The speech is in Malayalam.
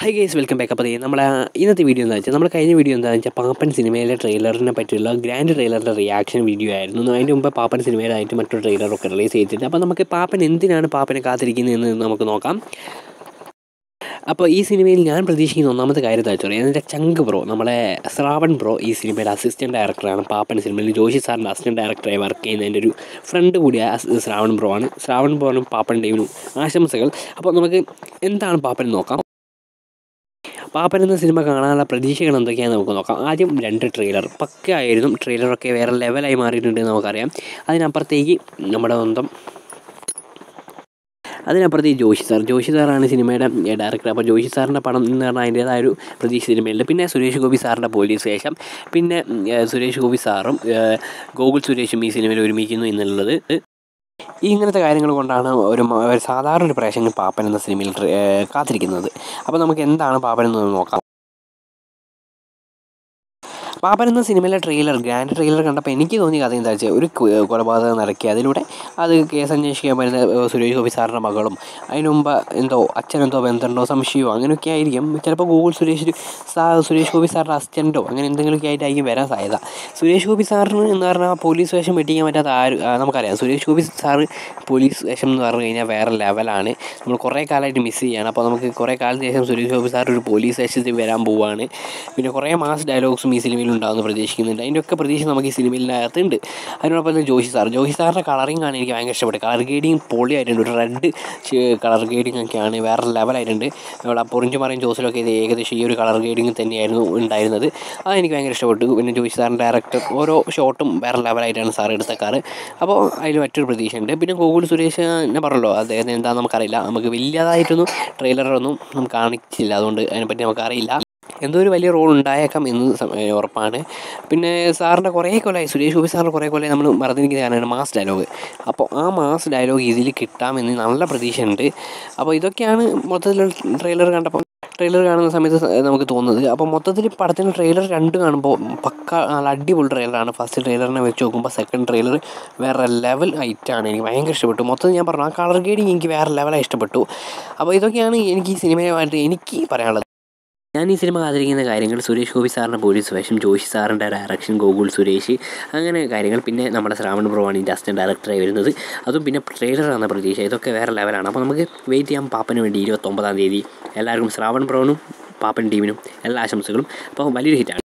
ഹൈ ഗേസ് വെൽക്കം ബാക്ക് അപ്പോൾ നമ്മൾ ഇന്നത്തെ വീഡിയോ എന്താ വെച്ചാൽ നമ്മൾ കഴിഞ്ഞ വീഡിയോ എന്താണെന്ന് വെച്ചാൽ പാപ്പൻ സിനിമയിലെ ട്രെയിലറിനെ പറ്റിയുള്ള ഗ്രാൻഡ് ട്രെയിലറിൻ്റെ റിയാക്ഷൻ വീഡിയോ ആയിരുന്നു അതിന് മുമ്പ് പാപ്പൻ സിനിമയിലായിട്ട് മറ്റൊരു ട്രെയിലറൊക്കെ റിലീസ് ചെയ്തിട്ടുണ്ട് അപ്പോൾ നമുക്ക് പാപ്പൻ എന്തിനാണ് പാപ്പനെ കാത്തിരിക്കുന്നതെന്ന് നമുക്ക് നോക്കാം അപ്പോൾ ഈ സിനിമയിൽ ഞാൻ പ്രതീക്ഷിക്കുന്ന ഒന്നാമത്തെ കാര്യം എന്താ വെച്ചാൽ എൻ്റെ ചങ്ക് ബ്രോ നമ്മളെ ശ്രാവൺ ബ്രോ ഈ സിനിമയുടെ അസിസ്റ്റൻറ്റ് ഡയറക്ടറാണ് പാപ്പൻ സിനിമയിൽ ജോഷി സാറിൻ്റെ അസിസ്റ്റൻറ്റ് ഡയറക്ടറായി വർക്ക് ചെയ്യുന്ന എൻ്റെ ഒരു ഫ്രണ്ട് കൂടിയ ശ്രാവൺ ബ്രോ ആണ് ശ്രാവൺ ബ്രോനും പാപ്പൻ ടീമിനും ആശംസകൾ അപ്പോൾ നമുക്ക് എന്താണ് പാപ്പൻ നോക്കാം പാപ്പൻ എന്ന സിനിമ കാണാനുള്ള പ്രതീക്ഷകൾ എന്തൊക്കെയാണെന്ന് നമുക്ക് നോക്കാം ആദ്യം രണ്ട് ട്രെയിലർ പക്കയായിരുന്നു ട്രെയിലറൊക്കെ വേറെ ലെവലായി മാറിയിട്ടുണ്ടെന്ന് നമുക്കറിയാം അതിനപ്പുറത്തേക്ക് നമ്മുടെ സ്വന്തം അതിനപ്പുറത്തേക്ക് ജോഷി സാർ ജോഷി സാറാണ് സിനിമയുടെ ഡയറക്ടർ അപ്പോൾ ജോഷി സാറിൻ്റെ പടം എന്ന് പറഞ്ഞാൽ അതിൻ്റേതായ ഒരു പ്രതീക്ഷ സിനിമയുണ്ട് പിന്നെ സുരേഷ് ഗോപി സാറിൻ്റെ പോലീസ് വേഷം പിന്നെ സുരേഷ് ഗോപി സാറും ഗോകുൽ സുരേഷും ഈ സിനിമയിൽ ഒരുമിക്കുന്നു എന്നുള്ളത് ഈ ഇങ്ങനത്തെ കാര്യങ്ങൾ കൊണ്ടാണ് ഒരു ഒരു സാധാരണ ഒരു പ്രേക്ഷകൻ പാപ്പൻ എന്ന സിനിമയിൽ കാത്തിരിക്കുന്നത് അപ്പോൾ നമുക്ക് എന്താണ് പാപ്പൻ എന്ന് നോക്കാം പാപ്പൻ എന്ന സിനിമയിലെ ട്രെയിലർ ഗ്രാൻഡ് ട്രെയിലർ കണ്ടപ്പോൾ എനിക്ക് തോന്നിയ കഥ എന്താ വെച്ചാൽ ഒരു കൊലപാതകം നടക്കി അതിലൂടെ അത് കേസ് അന്വേഷിക്കാൻ വരുന്ന സുരേഷ് ഗോപി സാറിൻ്റെ മകളും അതിന് മുമ്പ് എന്തോ അച്ഛനെന്തോ ബന്ധമുണ്ടോ സംശയമോ അങ്ങനെയൊക്കെ ആയിരിക്കും ചിലപ്പോൾ ഗൂഗിൾ സുരേഷ് സുരേഷ് ഗോപി സാറിൻ്റെ അസിസ്റ്റൻറ്റോ അങ്ങനെ എന്തെങ്കിലുമൊക്കെ ആയിട്ടായിരിക്കും വരാൻ സാധ്യത സുരേഷ് ഗോപി സാറിന് എന്ന് പറഞ്ഞാൽ പോലീസ് വേഷം വെട്ടിക്കാൻ പറ്റാത്ത ആര് നമുക്കറിയാം സുരേഷ് ഗോപി സാറ് പോലീസ് വേഷം എന്ന് പറഞ്ഞു കഴിഞ്ഞാൽ വേറെ ലെവലാണ് നമ്മൾ കുറേ കാലമായിട്ട് മിസ് ചെയ്യാണ് അപ്പോൾ നമുക്ക് കുറേ കാലത്തിന് ശേഷം സുരേഷ് ഗോപി സാർ ഒരു പോലീസ് വേഷത്തിൽ വരാൻ പോവുകയാണ് പിന്നെ കുറേ മാസ് ഡയലോഗ്സും ഈ സിനിമയിൽ ഉണ്ടാകുമെന്ന് പ്രതീക്ഷിക്കുന്നുണ്ട് അതിൻ്റെ ഒക്കെ പ്രതീക്ഷ നമുക്ക് ഈ സിനിമയിനകത്തുണ്ട് അതിനോടൊപ്പം തന്നെ ജോഷി സാർ ജോഷി സാറിൻ്റെ കളറിംഗ് ആണ് എനിക്ക് ഭയങ്കര ഇഷ്ടപ്പെട്ടത് കളർ ഗ്രേഡിങ് പൊളിയായിട്ടുണ്ട് ഒരു റെഡ് കളർ ഗ്രേഡിങ് ഒക്കെയാണ് വേറെ ലെവലായിട്ടുണ്ട് നമ്മൾ ആ പൊറിഞ്ചു മറിയും ജോസിലൊക്കെ ഇത് ഏകദേശം ഈ ഒരു കളർ ഗ്രേഡിങ് തന്നെയായിരുന്നു ഉണ്ടായിരുന്നത് അതെനിക്ക് ഭയങ്കര ഇഷ്ടപ്പെട്ടു പിന്നെ ജോഷി സാറിൻ്റെ ഡയറക്ടർ ഓരോ ഷോട്ടും വേറെ ലെവലായിട്ടാണ് സാർ എടുത്ത കാറ് അപ്പോൾ അതിൽ മറ്റൊരു പ്രതീക്ഷയുണ്ട് പിന്നെ ഗോകുൽ സുരേഷ് എന്നെ പറഞ്ഞല്ലോ അദ്ദേഹത്തിന് എന്താണെന്ന് നമുക്കറിയില്ല നമുക്ക് വലിയതായിട്ടൊന്നും ട്രെയിലറൊന്നും നമുക്ക് കാണിച്ചില്ല അതുകൊണ്ട് അതിനെപ്പറ്റി നമുക്കറിയില്ല എന്തോ ഒരു വലിയ റോൾ ഉണ്ടായേക്കാം എന്ന് ഉറപ്പാണ് പിന്നെ സാറിൻ്റെ കുറേ കൊല്ലമായി സുരേഷ് ഗോപി സാറിൻ്റെ കുറേ കൊല്ലമായി നമ്മൾ മറന്നിരിക്കുന്നതാണ് മാസ് ഡയലോഗ് അപ്പോൾ ആ മാസ് ഡയലോഗ് ഇതിൽ കിട്ടാമെന്ന് നല്ല പ്രതീക്ഷയുണ്ട് അപ്പോൾ ഇതൊക്കെയാണ് മൊത്തത്തിൽ ട്രെയിലർ കണ്ടപ്പോൾ ട്രെയിലർ കാണുന്ന സമയത്ത് നമുക്ക് തോന്നുന്നത് അപ്പോൾ മൊത്തത്തിൽ പടത്തിൻ്റെ ട്രെയിലർ രണ്ട് കാണുമ്പോൾ പക്ക നല്ല അടിപൊളി ട്രെയിലറാണ് ഫസ്റ്റ് ട്രെയിലറിനെ വെച്ച് നോക്കുമ്പോൾ സെക്കൻഡ് ട്രെയിലർ വേറെ ലെവൽ ഐറ്റാണ് എനിക്ക് ഭയങ്കര ഇഷ്ടപ്പെട്ടു മൊത്തത്തിൽ ഞാൻ പറഞ്ഞു ആ കളർ ഗ്രേഡിങ് എനിക്ക് വേറെ ലെവലായി ഇഷ്ടപ്പെട്ടു അപ്പോൾ ഇതൊക്കെയാണ് എനിക്ക് ഈ സിനിമയുമായിട്ട് എനിക്ക് പറയാനുള്ളത് ഞാൻ ഈ സിനിമ കാത്തിരിക്കുന്ന കാര്യങ്ങൾ സുരേഷ് ഗോപി സാറിൻ്റെ പോലീസ് വേഷം ജോഷി സാറിൻ്റെ ഡയറക്ഷൻ ഗോകുൽ സുരേഷ് അങ്ങനെ കാര്യങ്ങൾ പിന്നെ നമ്മുടെ ശ്രാവൺ ബ്രോവാണ് ഇതിൻ്റെ അസിസ്റ്റൻറ്റ് ഡയറക്ടറായി വരുന്നത് അതും പിന്നെ ട്രെയിലർ എന്ന പ്രതീക്ഷ ഇതൊക്കെ വേറെ ലെവലാണ് അപ്പോൾ നമുക്ക് വെയിറ്റ് ചെയ്യാം പാപ്പന് വേണ്ടി ഇരുപത്തൊമ്പതാം തീയതി എല്ലാവർക്കും ശ്രാവൺ ബ്രോനും പാപ്പൻ ടീമിനും എല്ലാ ആശംസകളും അപ്പോൾ വലിയൊരു ഹിറ്റാണ്